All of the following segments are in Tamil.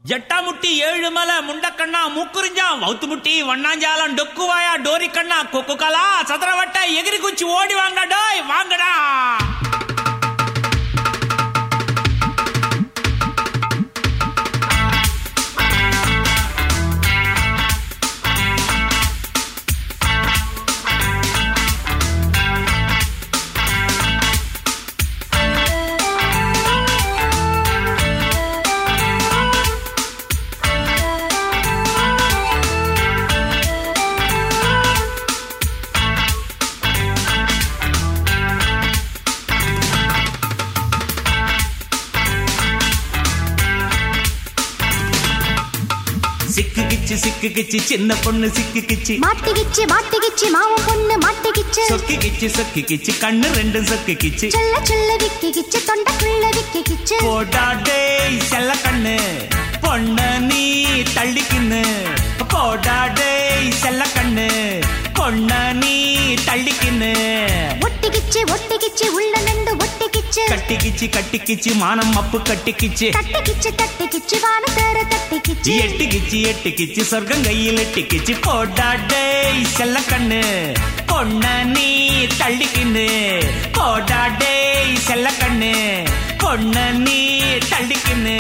ஜட்டாமுட்டி ஏழுமலை முண்டக்கண்ணா மூக்குறிஞ்சா வவுத்து முட்டி வண்ணாஞ்சாலம் டொக்குவாயா டோரி கண்ணா கொக்கு கலா சதுரவட்ட எகிரி குச்சி ஓடி வாங்க டோய் வாங்கடா சிக்குகிச்சு சிக்குகிச்சு சின்ன பொண்ணு சிக்குகிச்சு மாட்டிக்கிச்சு மாட்டிக்கிச்சு மாவன் பொண்ணு மாட்டிக்கிச்சு சொக்கிக்கிச்சு சொக்கிக்கிச்சு கண்ணு ரெண்டும் சொக்கிக்கிச்சு சொல்ல சொல்ல விக்கிக்கிச்சு தொண்டைக்குள்ள விக்கிக்கிச்சு போடா டேய் செல்ல கண்ணு பொண்ண நீ தள்ளிக்கின்னு போடா டேய் செல்ல கண்ணு பொண்ண நீ தள்ளிக்கின்னு ஒட்டிக்கிச்சு ஒட்டிக்கிச்சு உள்ள நண்டு ஒட்டிக்கிச்சு கட்டிக்கிச்சு கட்டிக்கிச்சு மானம் அப்பு கட்டிக்கிச்சு தட்டிக்கிச்சு தட்டிக்கிச்சு வான தேர தட்டிக்கிச்சு எட்டிக்கிச்சு எட்டிக்கிச்சு சொர்க்கம் கையில் எட்டிக்கிச்சு போடா டேய் செல்ல கண்ணு பொண்ண நீ தள்ளிக்கின்னு போடா டேய் செல்ல கண்ணு பொண்ண நீ தள்ளிக்கின்னு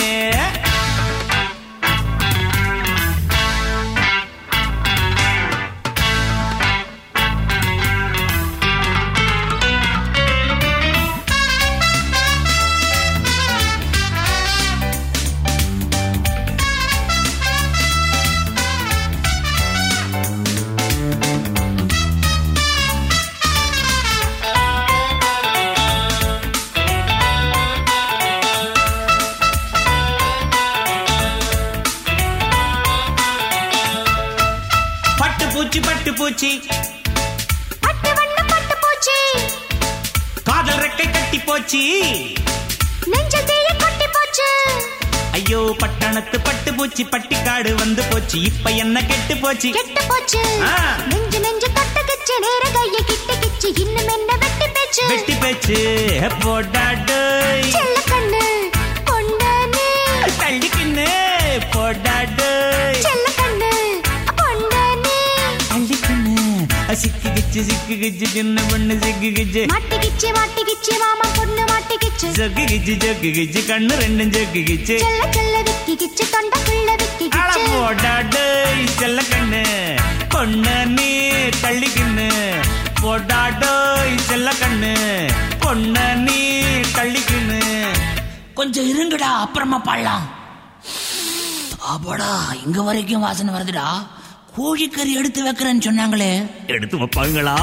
பட்டு பூச்சி பட்டு பூச்சி பட்டு வண்ண பட்டு போச்சு காதல் ரெக்கை கட்டி போச்சு நெஞ்ச தீய கொட்டி போச்சு ஐயோ பட்டணத்து பட்டு பூச்சி பட்டிக்காடு வந்து போச்சு இப்ப என்ன கெட்டு போச்சு கெட்டு போச்சு ஆ. நெஞ்சு நெஞ்சு தொட்டுக்கிச்சு நேர கைய கிட்டுக்கிச்சு இன்னும் என்ன வெட்டி பேச்சு வெட்டி பேச்சு போடா டேய் செல்ல கண்ணு பொண்ணு தள்ளிக்கின்னு போடா டேய் செல்ல கண்ணு பொண்ணு தள்ளிக்கின்னு சிக்குகிச்சு சிக்குகிச்சு சின்ன பொண்ணு சிக்குகிச்சு மாட்டிக்கிச்சு மாட்டிக்கிச்சு மாமா பொண்ணு மாட்டிக்கிச்சு சொக்குகிச்சு சொக்குகிச்சு கண்ணு ரெண்டும் சொக்குகிச்சு செல்ல செல்ல விக்கிக்கிச்சு தொண்டைக்குள்ள அட விக்கிக்கிச்சு போடா டேய் செல்ல கண்ணு பொண்ணு நீ தள்ளிக்கின்னு போடா டேய் செல்ல கண்ணு பொண்ணு நீ தள்ளிக்கின்னு கொஞ்சம் இருங்கடா அப்புறமா பாடலாம் அப்பாடா இங்க வரைக்கும் வாசனை வருதுடா கோழிக்கறி எடுத்து வைக்கிறேன்னு சொன்னாங்களே எடுத்து வைப்பாங்களா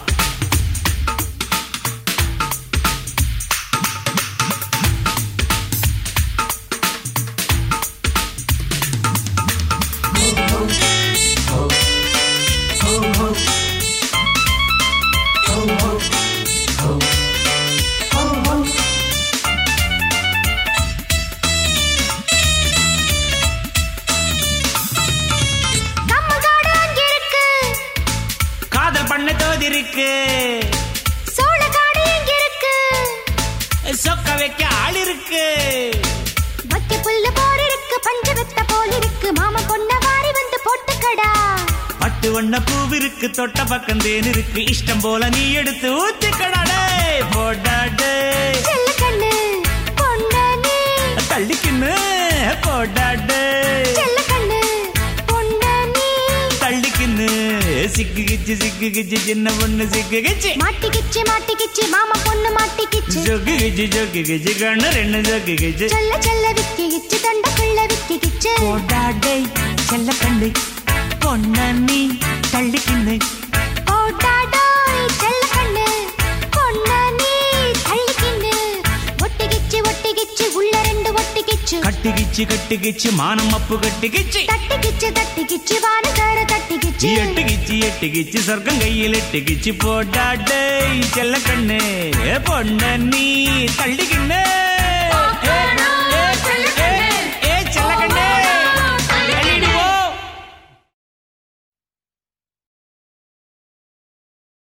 நம்ம காடு அங்க இருக்கு காதல் பண்ண தோதி இருக்கு சோழ காடு இங்க இருக்கு சொக்க வைக்க ஆள் இருக்கு வத்தி புல்லு போர் இருக்கு பஞ்சு வெத்த போல் இருக்கு மாமா பொண்ண வாரி வந்து போட்டுக்கடா பட்டு வண்ண பூவிருக்கு தொட்ட பக்கம் தேன் இருக்கு இஷ்டம் போல நீ எடுத்து ஊத்திக்கடா டேய் போடா டேய் செல்ல கண்ணு பொண்ணு நீ தள்ளிக்கின்னு போடா டேய் செல்ல கண்ணு பொண்ணு நீ தள்ளிக்கின்னு சிக்குகிச்சு சிக்குகிச்சு சின்ன பொண்ணு சிக்குகிச்சு மாட்டிக்கிச்சு மாட்டிக்கிச்சு மாமா பொண்ணு மாட்டிக்கிச்சு ஜொக்குகிச்சு ஜொக்குகிச்சு கண்ணு ரெண்டு ஜொக்குகிச்சு செல்ல செல்ல விக்கிக்கிச்சு தொண்டைக்குள்ள விக்கிக்கிச்சு போடா டேய் செல்ல கண்டு பொண்ண நீ தள்ளிக்கின்னு ஓட்டாடோய் செல்ல கண்ணு பொண்ணு நீ தள்ளிக்கின்னு ஒட்டிக்கிச்சு ஒட்டிக்கிச்சு உள்ள ரெண்டு ஒட்டிக்கிச்சு கட்டிக்கிச்சு கட்டிக்கிச்சு மானம் அப்பு கட்டிக்கிச்சு தட்டிக்கிச்சு தட்டிக்கிச்சு வான தேர தட்டிக்கிச்சு எட்டுக்கிச்சு எட்டுக்கிச்சு சொர்க்கம் கையில் எட்டுக்கிச்சு போடா டேய் செல்ல கண்ணு பொண்ண நீ தள்ளிக்கின்னு